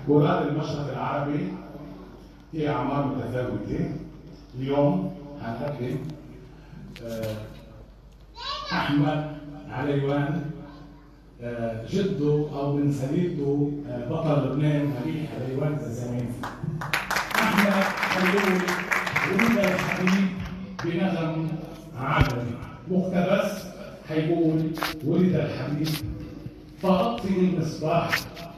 ولاد المشرق العربي في أعمار متفاوتة اليوم هنقدم آه، أحمد عليوان آه، جده أو من سليته آه، بطل لبنان نبيل عليوان الزمان أحمد خلوني ولد الحبيب بنغم عالمي مقتبس حيقول ولد الحبيب فأطفئ المصباح